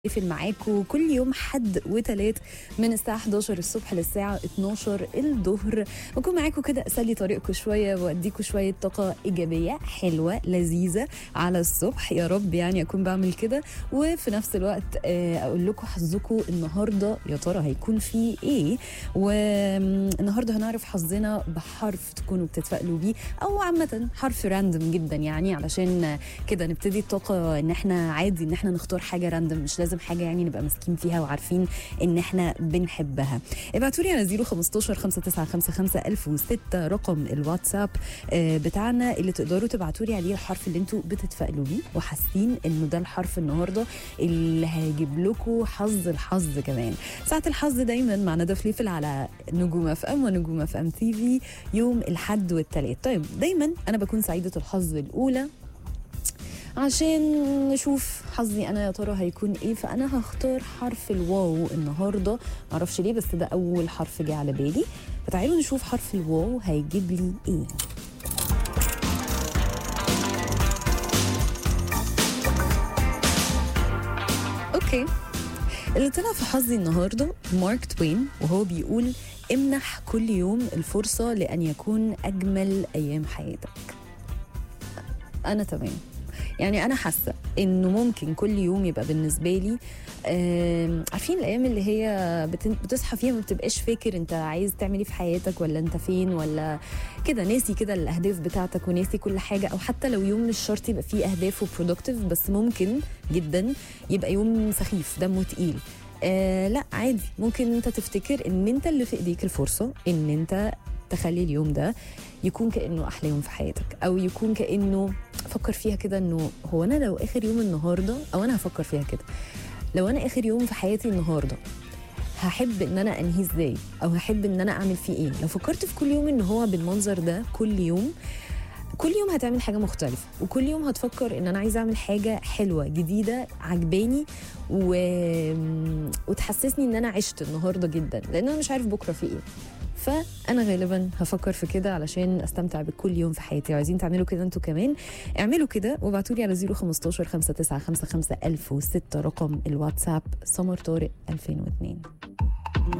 بقفل معاكم كل يوم حد وتلات من الساعة 11 الصبح للساعة 12 الظهر بكون معاكم كده أسلي طريقكم شوية وأديكم شوية طاقة إيجابية حلوة لذيذة على الصبح يا رب يعني أكون بعمل كده وفي نفس الوقت آه، أقول لكم حظكم النهاردة يا ترى هيكون فيه إيه والنهاردة هنعرف حظنا بحرف تكونوا بتتفائلوا بيه أو عامة حرف راندم جدا يعني علشان كده نبتدي الطاقة إن إحنا عادي إن إحنا نختار حاجة راندم مش لازم حاجة يعني نبقى ماسكين فيها وعارفين إن إحنا بنحبها ابعتوا لي على 015 5955 1006 رقم الواتساب آه، بتاعنا اللي تقدروا تبعتوا لي عليه الحرف اللي انتوا بتتفائلوا بيه وحاسين انه ده الحرف النهارده اللي هيجيب لكم حظ الحظ كمان ساعة الحظ دايما مع ندى فليفل على نجوم اف ام ونجوم اف ام تي في يوم الحد والتلات طيب دايما انا بكون سعيدة الحظ الاولى عشان نشوف حظي انا يا ترى هيكون ايه فانا هختار حرف الواو النهارده معرفش ليه بس ده اول حرف جه على بالي فتعالوا نشوف حرف الواو هيجيب لي ايه اوكي اللي طلع في حظي النهارده مارك توين وهو بيقول امنح كل يوم الفرصه لان يكون اجمل ايام حياتك انا تمام يعني انا حاسه انه ممكن كل يوم يبقى بالنسبه لي آم، عارفين الايام اللي هي بت- بتصحى فيها ما بتبقاش فاكر انت عايز تعمل ايه في حياتك ولا انت فين ولا كده ناسي كده الاهداف بتاعتك وناسي كل حاجه او حتى لو يوم مش شرط يبقى فيه اهداف وبرودكتيف بس ممكن جدا يبقى يوم سخيف دمه تقيل آه لا عادي ممكن انت تفتكر ان انت اللي في ايديك الفرصه ان انت تخلي اليوم ده يكون كانه احلى يوم في حياتك او يكون كانه فكر فيها كده انه هو انا لو اخر يوم النهارده او انا هفكر فيها كده لو انا اخر يوم في حياتي النهارده هحب ان انا انهيه ازاي او هحب ان انا اعمل فيه ايه لو فكرت في كل يوم ان هو بالمنظر ده كل يوم كل يوم هتعمل حاجه مختلفه وكل يوم هتفكر ان انا عايزه اعمل حاجه حلوه جديده عجباني و... وتحسسني ان انا عشت النهارده جدا لان انا مش عارف بكره في ايه فانا غالبا هفكر في كده علشان استمتع بكل يوم في حياتي وعايزين تعملوا كده انتوا كمان اعملوا كده وابعتوا لي على 015 5955 1006 رقم الواتساب سمر طارق 2002